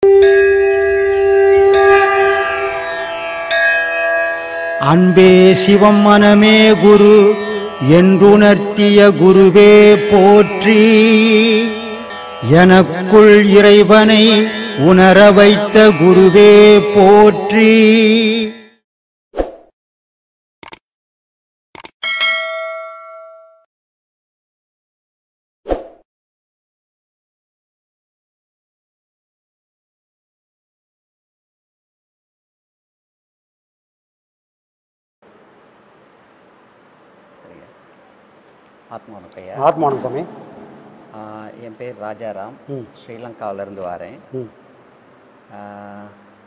அன்பே சிவம் மனமே குரு என்றுணர்த்திய குருவே போற்றி எனக்குள் இறைவனை உணர வைத்த குருவே போற்றி சரிங்க ஆத்மானம் ஐயா ஆத்மானம் சாமி ஆஹ் என் பேர் ராஜாராம் ம். ஸ்ரீலங்காவிலேருந்து வரேன் ம் ஆஹ்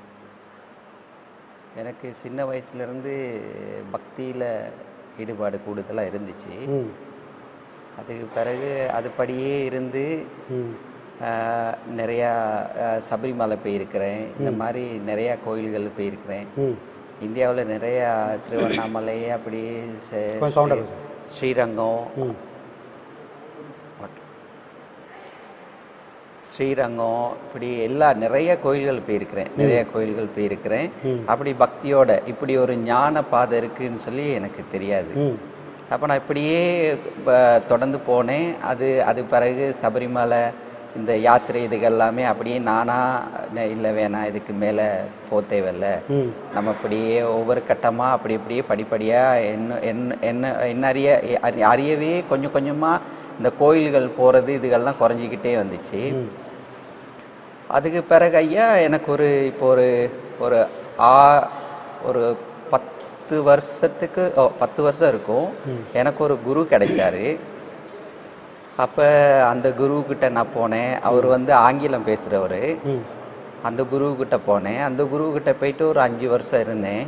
எனக்கு சின்ன வயசுலேருந்து பக்தியில் ஈடுபாடு கூடுதலாக இருந்துச்சு ம் அதுக்கு பிறகு அதுபடியே இருந்து ம் ஆஹ் நிறையா ஆஹ் சபரிமலை போயிருக்கிறேன் இந்த மாதிரி நிறையா கோயில்கள் போயிருக்கிறேன் ம் இந்தியாவில் நிறையா திருவண்ணாமலை அப்படி சே- கொஞ்சம் சவுண்டாக பேசு ஸ்ரீரங்கம் ம் ஓகே ஸ்ரீரங்கம் இப்படி எல்லா நிறைய கோயில்கள் போயிருக்கிறேன் நிறைய கோயில்கள் போயிருக்கிறேன் அப்படி பக்தியோட இப்படி ஒரு ஞான பாதை இருக்குன்னு சொல்லி எனக்கு தெரியாது ம் அப்போ நான் இப்படியே ப- தொடர்ந்து போனேன் அது அது பிறகு சபரிமலை இந்த யாத்திரை இதுகள் எல்லாமே அப்படியே நானா ந- இல்லை வேணாம் இதுக்கு மேலே போக தேவையில்ல ம் நம்ம அப்படியே ஒவ்வொரு கட்டமாக அப்படி அப்படியே படிப்படியாக என்ன என்ன என்ன என்ன அறிய அறி- அறியவே கொஞ்சம் கொஞ்சமாக இந்த கோயில்கள் போகிறது இதுகள்லாம் குறைஞ்சிக்கிட்டே வந்துச்சு அதுக்கு பிறகு ஐயா எனக்கு ஒரு இப்போ ஒரு ஒரு ஆ ஒரு பத்து வருஷத்துக்கு ஓ பத்து வருஷம் இருக்கும் எனக்கு ஒரு குரு கிடைச்சாரு அப்போ அந்த குருக்கிட்ட நான் போனேன் அவர் வந்து ஆங்கிலம் பேசுகிறவர் ம் அந்த குருக்கிட்ட போனேன் அந்த குருக்கிட்ட போயிட்டு ஒரு அஞ்சு வருஷம் இருந்தேன்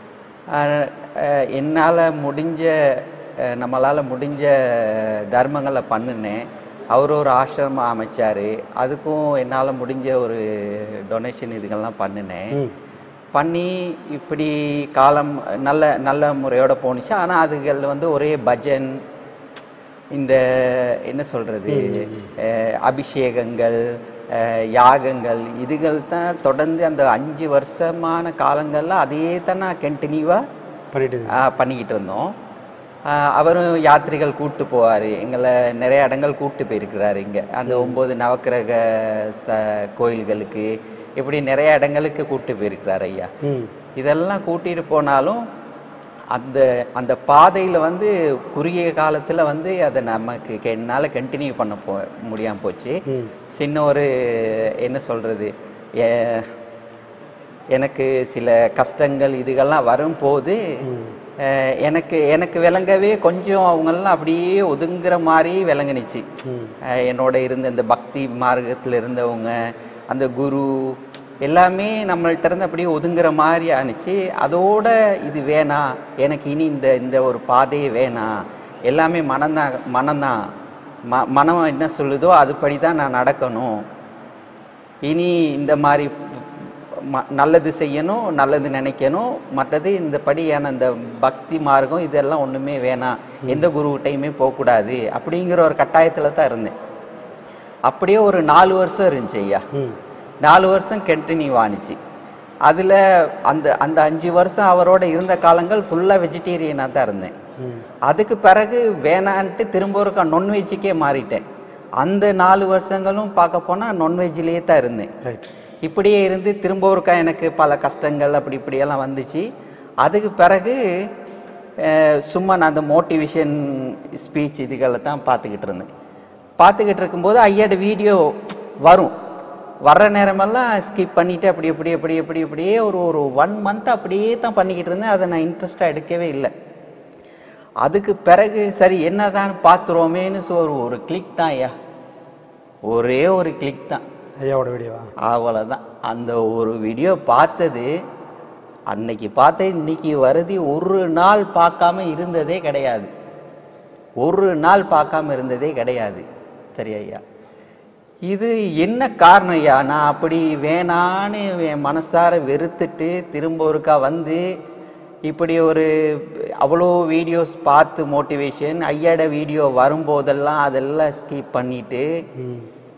என்னால் முடிஞ்ச நம்மளால் முடிஞ்ச தர்மங்களை பண்ணினேன் அவர் ஒரு ஆசிரமம் அமைச்சார் அதுக்கும் என்னால் முடிஞ்ச ஒரு டொனேஷன் இதுகள்லாம் பண்ணினேன் ம் பண்ணி இப்படி காலம் நல்ல நல்ல முறையோட போணுச்சு ஆனால் அதுகள் வந்து ஒரே பஜன் இந்த என்ன சொல்றது அஹ், அபிஷேகங்கள் அஹ், யாகங்கள் இதுகள் தான் தொடர்ந்து அந்த அஞ்சு வருஷமான காலங்கள்ல அதையே தான் நான் கண்டினியூவாக பண்ணிட்டு பண்ணிக்கிட்டு இருந்தோம் ஆஹ் அவரும் யாத்திரைகள் கூட்டு போவார் எங்களை நிறைய இடங்கள் கூட்டு போயிருக்கிறாரு இங்கே அந்த ஒம்பது நவக்கிரக ச கோயில்களுக்கு இப்படி நிறைய இடங்களுக்கு கூட்டு போயிருக்கிறாரு ஐயா ம் இதெல்லாம் கூட்டிட்டு போனாலும் அந்த அந்த பாதையில் வந்து குறுகிய காலத்தில் வந்து அதை நமக்கு கெ- என்னால கண்டினியூ பண்ண போ முடியாமல் போச்சு ம் சின்ன ஒரு என்ன சொல்கிறது எனக்கு சில கஷ்டங்கள் இதுகள்லாம் வரும்போது அஹ், எனக்கு எனக்கு விளங்கவே கொஞ்சம் அவங்கெல்லாம் அப்படியே ஒதுங்குற மாதிரி விளங்குனுச்சு ம் அஹ், என்னோட இருந்த இந்த பக்தி மார்க்கத்தில் இருந்தவங்க அந்த குரு எல்லாமே நம்மள்ட்ட இருந்து அப்படியே ஒதுங்குற மாதிரி ஆணுச்சு அதோட இது வேணாம் எனக்கு இனி இந்த இந்த ஒரு பாதையே வேணாம் எல்லாமே மனம்தான் மனம்தான் ம மனம் என்ன சொல்லுதோ அதுபடி தான் நான் நடக்கணும் இனி இந்த மாதிரி ம- நல்லது செய்யணும் நல்லது நினைக்கணும் மற்றது இந்த படியான இந்த பக்தி மார்க்கம் இதெல்லாம் ஒன்றுமே வேணாம் எந்த குருக்கிட்டையுமே போகக்கூடாது அப்படிங்கிற ஒரு கட்டாயத்தில் தான் இருந்தேன் அப்படியே ஒரு நாலு வருஷம் இருந்துச்சு ஐயா ம் நாலு வருஷம் கண்டினியூ ஆணுச்சு அதில் அந்த அந்த அஞ்சு வருஷம் அவரோட இருந்த காலங்கள் ஃபுல்லாக வெஜிடேரியனாக தான் இருந்தேன் ம் அதுக்கு பிறகு வேணான்ட்டு திரும்ப ஒரு நான்வெஜ்ஜுக்கே மாறிட்டேன் அந்த நாலு வருஷங்களும் பார்க்க போனால் நான்வெஜ்லேயே தான் இருந்தேன் ரைட் இப்படியே இருந்து திரும்ப ஒருக்கா எனக்கு பல கஷ்டங்கள் அப்படி இப்படியெல்லாம் வந்துச்சு அதுக்கு பிறகு அஹ், சும்மா நான் அந்த மோட்டிவேஷன் ஸ்பீச் இதுகளை தான் பார்த்துக்கிட்டு இருந்தேன் பார்த்துக்கிட்டு இருக்கும்போது ஐயாட வீடியோ வரும் வர்ற நேரமெல்லாம் ஸ்கிப் பண்ணிட்டு அப்படி அப்படி அப்படி அப்படி அப்படியே ஒரு ஒரு ஒன் மந்த் அப்படியே தான் பண்ணிக்கிட்டு இருந்தேன் அதை நான் இன்ட்ரெஸ்டாக எடுக்கவே இல்லை அதுக்கு பிறகு சரி என்னதான் பார்த்துருவோமேன்னு சொ- ஒரு ஒரு கிளிக் தான் ஐயா ஒரே ஒரு கிளிக் தான் ஐயாவோட வீடியோவா அவ்வளோதான் அந்த ஒரு வீடியோ பார்த்தது அன்னைக்கு பார்த்தேன் இன்னைக்கு வருதி ஒரு நாள் பார்க்காம இருந்ததே கிடையாது ஒரு நாள் பார்க்காம இருந்ததே கிடையாது சரி ஐயா இது என்ன காரணம் ஐயா நான் அப்படி வேணான்னு என் மனசார வெறுத்துட்டு திரும்ப ஒருக்கா வந்து இப்படி ஒரு அவ்வளோ வீடியோஸ் பார்த்து மோட்டிவேஷன் ஐயாட வீடியோ வரும்போதெல்லாம் அதெல்லாம் ஸ்கிப் பண்ணிட்டு ம்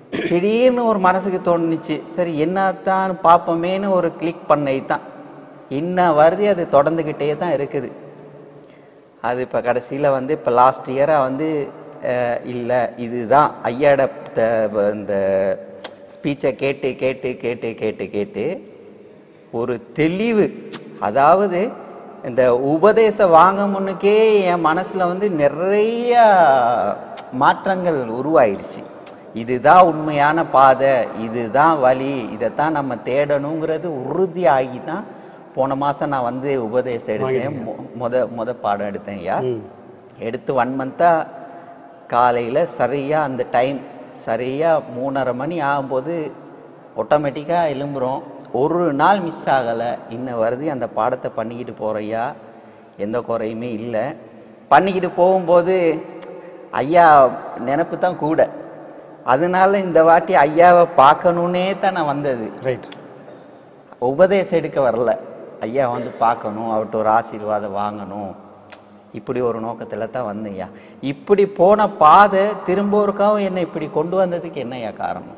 திடீர்னு ஒரு மனசுக்கு தோணுச்சு சரி என்னத்தான் பார்ப்போமேன்னு ஒரு கிளிக் பண்ணை தான் இன்ன வருது அது தொடர்ந்துக்கிட்டே தான் இருக்குது அது இப்போ கடைசியில் வந்து இப்போ லாஸ்ட் இயராக வந்து இல்லை இதுதான் ஐயாட த- இந்த ஸ்பீச்சை கேட்டு கேட்டு கேட்டு கேட்டு கேட்டு ஒரு தெளிவு அதாவது இந்த உபதேசம் வாங்க முன்னுக்கே என் மனசில் வந்து நிறைய மாற்றங்கள் உருவாயிருச்சு இதுதான் உண்மையான பாதை இதுதான் வழி இதைத்தான் நம்ம தேடணுங்கிறது உறுதியாகி தான் போன மாதம் நான் வந்து உபதேசம் எடுத்தேன் மொ- முத முத பாடம் எடுத்தேன் ஐயா எடுத்து ஒன் மந்த்தாக காலையில் சரியாக அந்த டைம் சரியாக மூணரை மணி ஆகும்போது ஆட்டோமேட்டிக்காக எழும்புறோம் ஒரு நாள் மிஸ் ஆகலை இன்ன வருது அந்த பாடத்தை பண்ணிக்கிட்டு போகிறையா எந்த குறையுமே இல்லை பண்ணிக்கிட்டு போகும்போது ஐயா நினப்பு தான் கூட அதனால இந்த வாட்டி ஐயாவை பார்க்கணுன்னே தான் நான் வந்தது ரைட் உபதேசம் எடுக்க வரல ஐயா வந்து பார்க்கணும் அவர்கிட்ட ஒரு ஆசீர்வாதம் வாங்கணும் இப்படி ஒரு நோக்கத்தில் தான் வந்தேன்யா இப்படி போன பாதை திரும்ப ஒருக்காவும் என்னை இப்படி கொண்டு வந்ததுக்கு என்னய்யா காரணம்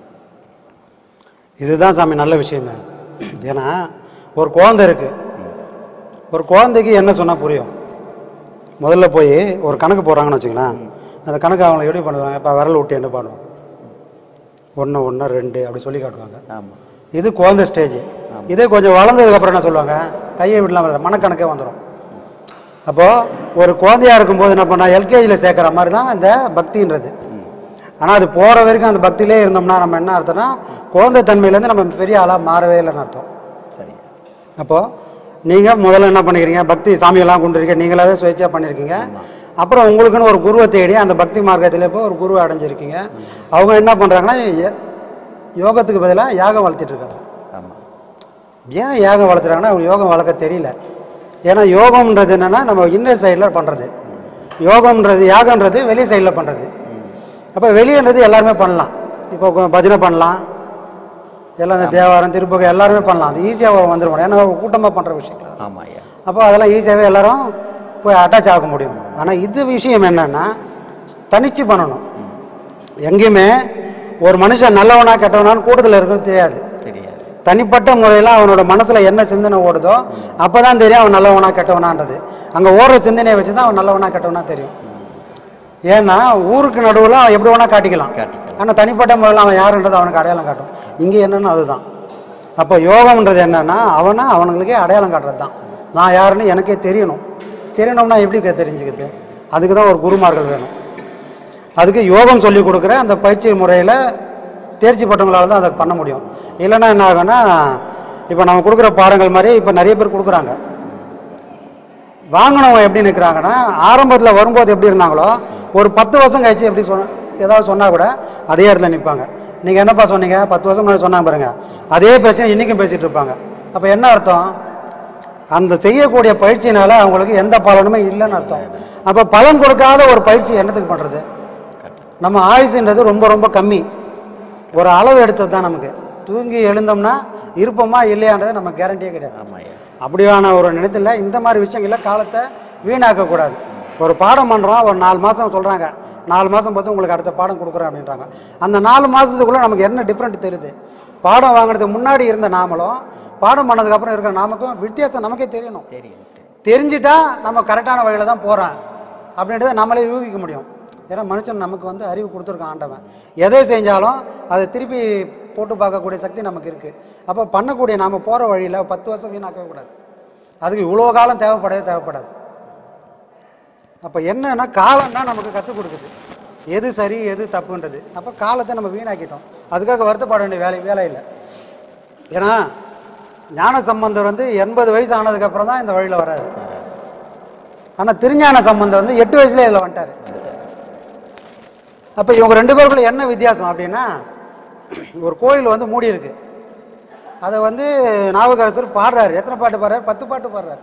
இதுதான் சாமி நல்ல விஷயமே ஏன்னா ஒரு குழந்தை இருக்கு ஒரு குழந்தைக்கு என்ன சொன்னால் புரியும் முதல்ல போய் ஒரு கணக்கு போடுறாங்கன்னு வச்சுங்களேன் அந்த கணக்கு அவங்களை எப்படி பண்ணுவாங்க இப்போ விரல் விட்டு என்ன பண்ணுவோம் ஒன்று ஒன்று ரெண்டு அப்படி சொல்லி காட்டுவாங்க ஆமாம் இது குழந்தை ஸ்டேஜ் இதே கொஞ்சம் வளர்ந்ததுக்கு அப்புறம் என்ன சொல்லுவாங்க கையை விடலாம் மனக்கணக்கே வந்துடும் அப்போது ஒரு குழந்தையா இருக்கும்போது என்ன பண்ணால் எல்கேஜியில் சேர்க்குற மாதிரி தான் இந்த பக்தின்றது ஆனால் அது போகிற வரைக்கும் அந்த பக்தியிலே இருந்தோம்னா நம்ம என்ன அர்த்தம்னா குழந்தை தன்மையிலேருந்து நம்ம பெரிய ஆளாக மாறவே இல்லைன்னு அர்த்தம் சரியா அப்போது நீங்கள் முதல்ல என்ன பண்ணிக்கிறீங்க பக்தி சாமியெல்லாம் கொண்டு இருக்கீங்க நீங்களாவே சுயேட்சையாக பண்ணியிருக்கீங்க அப்புறம் உங்களுக்குன்னு ஒரு குருவை தேடி அந்த பக்தி மார்க்கத்தில் போய் ஒரு குருவை அடைஞ்சிருக்கீங்க அவங்க என்ன பண்ணுறாங்கன்னா ய- யோகத்துக்கு பதிலாக யாகம் வளர்த்திட்டு இருக்காங்க ஆமாம் ஏன் யாகம் வளர்த்துறாங்கன்னா அவங்க யோகம் வளர்க்க தெரியல ஏன்னா யோகம்ன்றது என்னன்னா நம்ம இன்னர் சைடில் பண்ணுறது யோகம்ன்றது யாகம்ன்றது வெளி சைடில் பண்ணுறது அப்போ வெளியன்றது எல்லாருமே பண்ணலாம் இப்போ கொ- பஜனை பண்ணலாம் எல்லாம் இந்த தேவாரம் திருப்பதி எல்லாருமே பண்ணலாம் அது ஈஸியாக வந்துடும் ஏன்னா கூட்டமாக பண்ணுற விஷயங்கள் அதெல்லாம். ஆமாம் ஐயா அப்போ அதெல்லாம் ஈஸியாகவே எல்லாரும் போய் அட்டாச் ஆக முடியும் ஆனால் இது விஷயம் என்னன்னா தனிச்சு பண்ணணும் எங்கேயுமே ஒரு மனுஷன் நல்லவனா கெட்டவனான்னு கூட்டத்தில் இருக்கும் தெரியாது தெரியாது தனிப்பட்ட முறையில் அவனோட மனசுல என்ன சிந்தனை ஓடுதோ அப்பதான் தெரியும் அவன் நல்லவனா கெட்டவனான்றது அங்க ஓடுற சிந்தனையை வச்சு தான் அவன் நல்லவனா கெட்டவனா தெரியும் ஏன்னா ஊருக்கு நடுவில் அவன் எப்படி வேணா காட்டிக்கலாம் காட்டிக்கலாம். ஆனா தனிப்பட்ட முறையில் அவன் யாருன்றது அவனுக்கு அடையாளம் காட்டும் இங்க என்னன்னு அதுதான் அப்போ யோகம்ன்றது என்னன்னா அவனை அவனுங்களுக்கே அடையாளம் காட்டுறது தான் நான் யாருன்னு எனக்கே தெரியணும் தெரியணும்னா எப்படி க- தெரிஞ்சுக்கிறது அதுக்கு தான் ஒரு குருமார்கள் வேணும் அதுக்கு யோகம் சொல்லி கொடுக்குற அந்த பயிற்சி முறையில் தேர்ச்சி பட்டவங்களால தான் அதை பண்ண முடியும் இல்லைன்னா என்ன ஆகும்னா இப்போ நம்ம கொடுக்குற பாடங்கள் மாதிரி இப்போ நிறைய பேர் கொடுக்குறாங்க வாங்கினவங்க எப்படி நிற்கிறாங்கன்னா ஆரம்பத்தில் வரும்போது எப்படி இருந்தாங்களோ ஒரு பத்து வருஷம் கழிச்சு எப்படி சொன்ன ஏதாவது சொன்னால் கூட அதே இடத்துல நிற்பாங்க நீங்கள் என்னப்பா சொன்னீங்க பத்து வருஷம் முன்னாடி சொன்னாங்க பாருங்க அதே பிரச்சனை இன்றைக்கும் பேசிகிட்டு இருப்பாங்க அப்போ என்ன அர்த்தம் அந்த செய்யக்கூடிய பயிற்சினால அவங்களுக்கு எந்த பலனுமே இல்லைன்னு அர்த்தம் அப்போ பலன் கொடுக்காத ஒரு பயிற்சி என்னத்துக்கு பண்ணுறது நம்ம ஆயுசுன்றது ரொம்ப ரொம்ப கம்மி ஒரு அளவு எடுத்தது தான் நமக்கு தூங்கி எழுந்தோம்னா இருப்போமா இல்லையான்றது நம்ம கேரண்டியே கிடையாது ஆமாம் ஐயா அப்படியான ஒரு நினைத்துல இந்த மாதிரி விஷயங்கள காலத்தை வீணாக்கக்கூடாது ஒரு பாடம் பண்ணுறோம் ஒரு நாலு மாதம் சொல்கிறாங்க நாலு மாதம் பார்த்து உங்களுக்கு அடுத்த பாடம் கொடுக்குறேன் அப்படின்றாங்க அந்த நாலு மாதத்துக்குள்ளே நமக்கு என்ன டிஃப்ரெண்ட் தெரியுது பாடம் வாங்குறதுக்கு முன்னாடி இருந்த நாமளும் பாடம் பண்ணதுக்கப்புறம் இருக்கிற நாமக்கும் வித்தியாசம் நமக்கே தெரியணும் தெரியும் தெரிஞ்சிட்டா நம்ம கரெக்டான வழியில் தான் போகிறோம் அப்படின்றத நம்மளே யூகிக்க முடியும் ஏன்னா மனுஷன் நமக்கு வந்து அறிவு கொடுத்துருக்கான் ஆண்டவன் எதை செஞ்சாலும் அதை திருப்பி போட்டு பார்க்கக்கூடிய சக்தி நமக்கு இருக்குது அப்போ பண்ணக்கூடிய நாம் போகிற வழியில் பத்து வருஷம் வீணாக்கவே கூடாது அதுக்கு இவ்வளோ காலம் தேவைப்படவே தேவைப்படாது அப்போ என்னன்னா காலம் தான் நமக்கு கற்றுக் கொடுக்குது எது சரி எது தப்புன்றது அப்போ காலத்தை நம்ம வீணாக்கிட்டோம் அதுக்காக வருத்தப்பட வேண்டிய வேலை வேலை இல்லை ஏன்னா ஞான சம்பந்தர் வந்து எண்பது வயசு ஆனதுக்கப்புறம் தான் இந்த வழியில் வராரு ஆனால் திருஞான சம்பந்தர் வந்து எட்டு வயசுல இதில் வந்துட்டாரு அப்போ இவங்க ரெண்டு பேருக்குள்ள என்ன வித்தியாசம் அப்படின்னா ஒரு கோயில் வந்து மூடி இருக்கு அதை வந்து நாவுக்கரசர் பாடுறாரு எத்தனை பாட்டு பாடுறாரு பத்து பாட்டு பாடுறாரு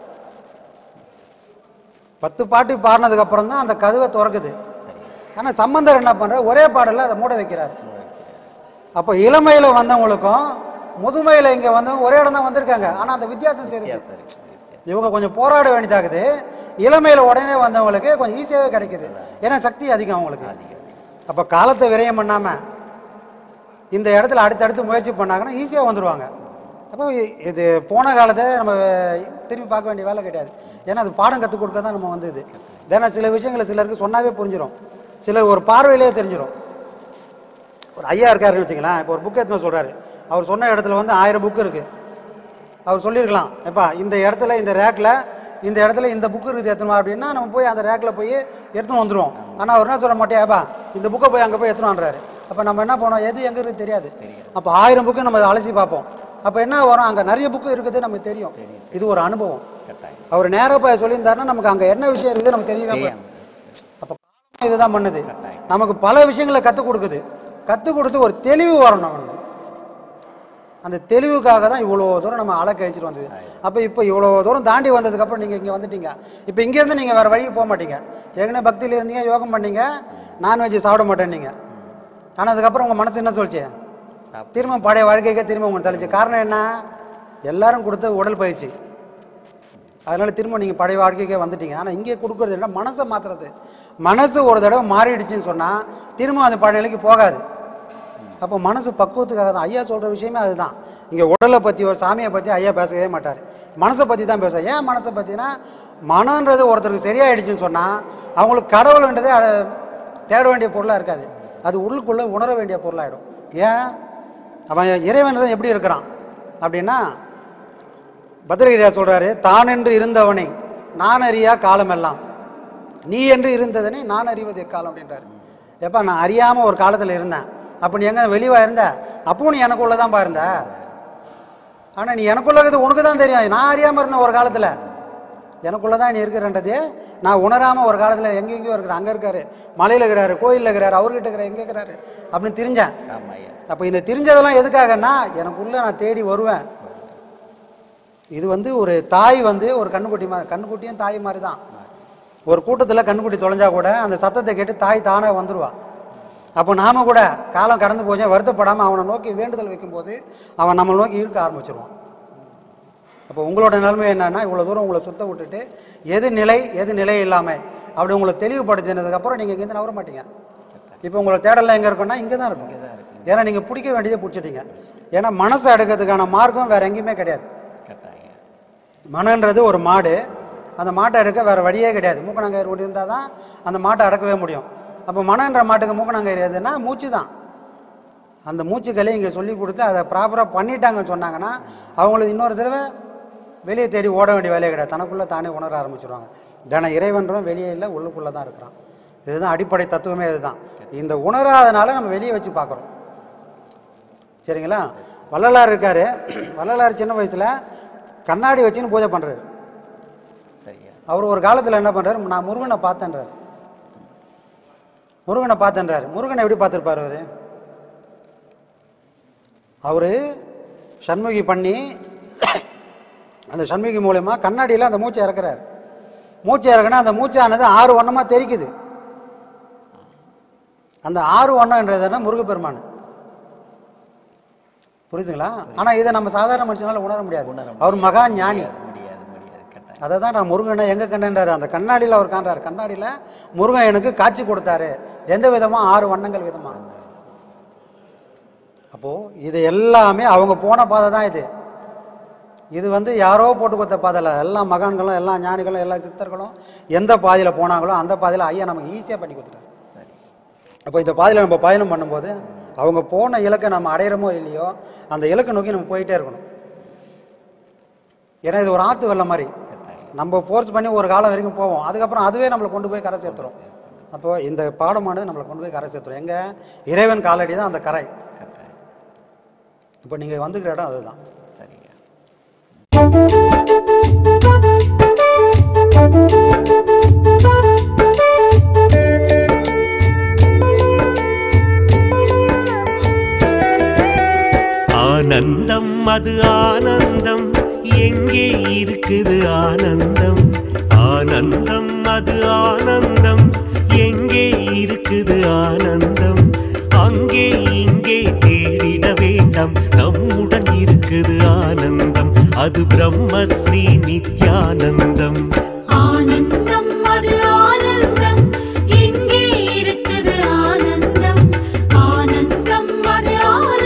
பத்து பாட்டு பாடினதுக்கு அப்புறம் தான் அந்த கதவை திறக்குது ஆனால் சம்பந்தர் என்ன பண்றாரு ஒரே பாடல்ல அதை மூட வைக்கிறார் அப்போ இளமையில வந்தவங்களுக்கும் முதுமையில இங்க வந்தவங்க ஒரே இடம் தான் வந்திருக்காங்க ஆனா அந்த வித்தியாசம் தெரியுது சரி இவங்க கொஞ்சம் போராட வேண்டியதாகுது இளமையில உடனே வந்தவங்களுக்கு கொஞ்சம் ஈஸியாகவே கிடைக்குது ஏன்னா சக்தி அதிகம் அவங்களுக்கு அப்போ காலத்தை விரயம் பண்ணாம இந்த இடத்துல அடுத்தடுத்து முயற்சி பண்ணாங்கன்னா ஈஸியாக வந்துடுவாங்க அப்போ இ- இது போன காலத்தை நம்ம திரும்பி பார்க்க வேண்டிய வேலை கிடையாது ஏன்னா அது பாடம் கற்றுக் கொடுக்க தான் நம்ம வந்தது ஏன்னா சில விஷயங்களை சிலருக்கு சொன்னாவே புரிஞ்சிடும் சிலர் ஒரு பார்வையிலேயே தெரிஞ்சிடும் ஒரு ஐயா இருக்காருன்னு வச்சுங்களேன் இப்போ ஒரு புக் எடுத்துன்னு சொல்கிறாரு அவர் சொன்ன இடத்துல வந்து ஆயிரம் புக் இருக்குது அவர் சொல்லியிருக்கலாம் எப்பா இந்த இடத்துல இந்த ரேக்கில் இந்த இடத்துல இந்த புக்கு இருக்குது எடுத்துமா அப்படின்னா நம்ம போய் அந்த ரேக்கில் போய் எடுத்துன்னு வந்துடுவோம் ஆனால் அவர் என்ன சொல்ல மாட்டேப்பா இந்த புக்கை போய் அங்கே போய் எடுத்துன்னு அப்போ நம்ம என்ன பண்ணோம் எது எங்கே இருக்குது தெரியாது அப்போ ஆயிரம் புக்கு நம்ம அலசி பார்ப்போம் அப்போ என்ன வரும் அங்கே நிறைய புக்கு இருக்குது நமக்கு தெரியும் இது ஒரு அனுபவம் கட்டாயம் அவர் நேராக போய் சொல்லியிருந்தாருன்னா நமக்கு அங்கே என்ன விஷயம் இருக்குது நமக்கு தெரியவே தெரியாம. அப்போ காலம் இதுதான் பண்ணுது நமக்கு பல விஷயங்களை கற்றுக் கொடுக்குது கற்றுக் கொடுத்து ஒரு தெளிவு வரணும் நமக்கு அந்த தெளிவுக்காக தான் இவ்வளோ தூரம் நம்ம அலை கழிச்சிட்டு வந்தது அப்போ இப்போ இவ்வளோ தூரம் தாண்டி வந்ததுக்கப்புறம் நீங்கள் இங்கே வந்துட்டீங்க இப்போ இங்கேருந்து நீங்கள் வேறு வழிக்கு போக மாட்டீங்க ஏற்கனவே பக்தியில் இருந்தீங்க யோகம் பண்ணீங்க நான்வெஜ் சாப்பிட மாட்டேன்னீங்க ஆனால் அதுக்கப்புறம் உங்கள் மனசு என்ன சொல்லிச்சு சாப்பிட்டு. திரும்ப பழைய வாழ்க்கைக்கே திரும்ப உங்களுக்கு தள்ளிச்சு காரணம் என்ன எல்லாரும் கொடுத்த உடல் பயிற்சி அதனால திரும்ப நீங்கள் பழைய வாழ்க்கைக்கே வந்துட்டீங்க ஆனால் இங்கே கொடுக்கறது என்ன மனசை மாத்துறது மனசு ஒரு தடவை மாறிடுச்சுன்னு சொன்னால் திரும்ப அந்த பழைய நிலைக்கு போகாது அப்போ மனசு பக்குவத்துக்காக தான் ஐயா சொல்கிற விஷயமே அதுதான் இங்கே உடலை பற்றி ஒரு சாமியை பற்றி ஐயா பேசவே மாட்டார் மனசை பற்றி தான் பேசுவார் ஏன் மனசை பற்றினா மனன்றது ஒருத்தருக்கு சரியாயிடுச்சுன்னு சொன்னால் அவங்களுக்கு கடவுள்ன்றதே அஹ், தேட வேண்டிய பொருளாக இருக்காது அது உள்ளுக்குள்ளே உணர வேண்டிய பொருளாயிடும் ஏன் அவன் இறைவன் எப்படி இருக்கிறான் அப்படின்னா பத்ரகிரியா சொல்றாரு தான் என்று இருந்தவனை நான் அறியா காலமெல்லாம் நீ என்று இருந்ததனை நான் அறிவது எக்காலம் அப்படின்றாரு எப்பா நான் அறியாம ஒரு காலத்துல இருந்தேன் அப்ப நீ எங்க வெளிவா இருந்த அப்பவும் நீ எனக்குள்ள தான் இருந்த ஆனா நீ எனக்குள்ள இருக்கிறது உனக்கு தான் தெரியும் நான் அறியாம இருந்தேன் ஒரு காலத்துல எனக்குள்ள தான் நீ இருக்கிறன்றது நான் உணராம ஒரு காலத்துல எங்கெங்கேயோ இருக்கிறேன் அங்க இருக்காரு மலையில இருக்கிறாரு கோயில்ல இருக்கிறாரு அவர்கிட்ட இருக்கிறாரு எங்க இருக்கிறாரு அப்படின்னு தெரிஞ்சேன் ஆமா ஐயா அப்போ இந்த தெரிஞ்சதெல்லாம் எதுக்காகன்னா எனக்குள்ள நான் தேடி வருவேன் இது வந்து ஒரு தாய் வந்து ஒரு கண்ணுக்குட்டி மாதிரி கண்ணுக்குட்டியும் தாய் மாதிரி தான் ஒரு கூட்டத்தில் கண்ணுக்குட்டி தொலைஞ்சா கூட அந்த சத்தத்தை கேட்டு தாய் தானே வந்துடுவா அப்போ நாம கூட காலம் கடந்து போச்சே வருத்தப்படாமல் அவனை நோக்கி வேண்டுதல் வைக்கும்போது அவன் நம்மளை நோக்கி இழுக்க ஆரம்பிச்சிருவான் அப்போ உங்களோட நிலைமை என்னன்னா இவ்வளோ தூரம் உங்களை சுத்த விட்டுட்டு எது நிலை எது நிலை இல்லாமல் அப்படி உங்களை தெளிவுபடுத்தினதுக்கப்புறம் நீங்கள் இங்கேருந்து நவர மாட்டீங்க இப்போ உங்களோட தேடலாம் எங்கே இருக்குன்னா இங்கே தான் இருக்கும் ஏன்னா நீங்கள் பிடிக்க வேண்டியதை பிடிச்சிட்டீங்க ஏன்னா மனசை அடக்கிறதுக்கான மார்க்கம் வேற எங்கேயுமே கிடையாது கட்டாயம் மனன்றது ஒரு மாடு அந்த மாட்டை அடக்க வேற வழியே கிடையாது மூக்கணாங்கயிறு ஒன்று இருந்தால் தான் அந்த மாட்டை அடக்கவே முடியும் அப்போ மனன்ற மாட்டுக்கு மூக்கணாங்கயிறு எதுன்னா மூச்சு தான் அந்த மூச்சுக்களை இங்கே சொல்லி கொடுத்து அதை ப்ராப்பராக பண்ணிட்டாங்கன்னு சொன்னாங்கன்னா அவங்களுக்கு இன்னொரு தடவை வெளியே தேடி ஓட வேண்டிய வேலையே கிடையாது தனக்குள்ளே தானே உணர ஆரம்பிச்சிருவாங்க தின இறைவன்றவன் வெளியே இல்லை உள்ளுக்குள்ளே தான் இருக்கிறான் இதுதான் அடிப்படை தத்துவமே இதுதான் இந்த உணராதனால நம்ம வெளியே வச்சு பார்க்குறோம் சரிங்களா வள்ளலார் இருக்காரு வள்ளலார் சின்ன வயசுல கண்ணாடி வச்சுன்னு பூஜை பண்றாரு சரியா அவர் ஒரு காலத்துல என்ன பண்றாரு நான் முருகனை பார்த்தேன்றாரு முருகனை பார்த்தேன்றாரு முருகனை எப்படி பார்த்துருப்பாரு அவரு அவரு சண்முகி பண்ணி அந்த சண்முகி மூலயமா கண்ணாடியில் அந்த மூச்சை இறக்குறாரு மூச்சை இறக்குனா அந்த மூச்சானது ஆறு வண்ணமா தெரிக்குது அந்த ஆறு வண்ணம்ன்றது என்ன முருகப்பெருமான் புரியுதுங்களா ஆனா இதை நம்ம சாதாரண மனுஷனால உணர முடியாது அவர் மகா ஞானி முடியாது முடியாது கட்டாயம் அதை தான் நான் முருகனை எங்கே கண்டேன்றாரு அந்த கண்ணாடியில் அவர் காண்றாரு கண்ணாடியில் முருகன் எனக்கு காட்சி கொடுத்தாரு எந்த விதமா ஆறு வண்ணங்கள் விதமா அப்போ இது எல்லாமே அவங்க போன பாதை தான் இது இது வந்து யாரோ போட்டு கொடுத்த பாதையில் எல்லா மகான்களும் எல்லா ஞானிகளும் எல்லா சித்தர்களும் எந்த பாதையில் போனாங்களோ அந்த பாதையில் ஐயா நமக்கு ஈஸியாக பண்ணி கொடுத்துட்டாரு சரி அப்போ இந்த பாதையில் நம்ம பயணம் பண்ணும்போது அவங்க போன இலக்கை நம்ம அடையிறோமோ இல்லையோ அந்த இலக்கை நோக்கி நம்ம போயிட்டே இருக்கணும் ஏன்னா இது ஒரு ஆற்று வெள்ளம் மாதிரி கட்டாயம் நம்ம ஃபோர்ஸ் பண்ணி ஒரு காலம் வரைக்கும் போவோம் அதுக்கப்புறம் அதுவே நம்மளை கொண்டு போய் கரை சேர்த்துரும் அப்போ இந்த பாடமானது நம்மளை கொண்டு போய் கரை சேர்த்துரும் எங்க இறைவன் காலடி தான் அந்த கரை கட்டாயம் இப்போ நீங்கள் வந்துக்கிற இடம் அதுதான் சரியா ஆனந்தம் அது ஆனந்தம் எங்கே இருக்குது ஆனந்தம் ஆனந்தம் அது ஆனந்தம் எங்கே இருக்குது ஆனந்தம் அங்கே இங்கே தேடிட வேண்டாம் நம்முடன் இருக்குது ஆனந்தம் அது பிரம்மஸ்ரீ நித்யானந்தம் ஆனந்தம் அது ஆனந்தம் எங்கே இருக்குது ஆனந்தம் ஆனந்தம் அது ஆனந்தம்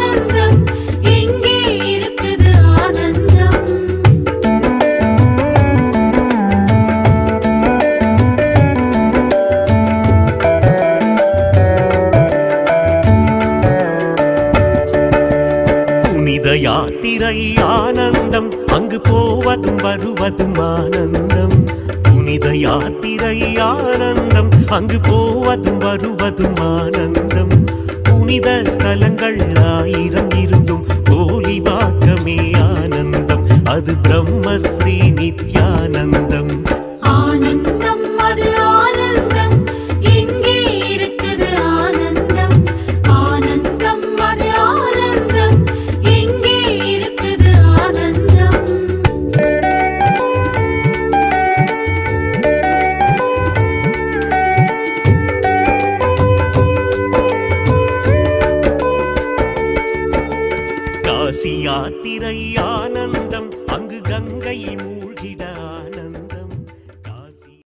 யாத்திரை ஆனந்தம் அங்கு போவதும் வருவதும் ஆனந்தம் புனித யாத்திரை ஆனந்தம் அங்கு போவதும் வருவதும் ஆனந்தம் புனித ஸ்தலங்கள் ஆயிரம் இருந்தும் போலி வாக்கமே ஆனந்தம் அது பிரம்மஸ்ரீ நித்யானந்தம் ஆனந்தம் அது ஆனந்தம் எங்கே இருக்குது ஆனந்தம் ஆனந்தம் அது ஆனந்தம் எங்கே இருக்குது ஆனந்தம் காசி யாத்திரை ஆனந்தம் அங்கு கங்கையில் மூழ்கிட ஆனந்தம்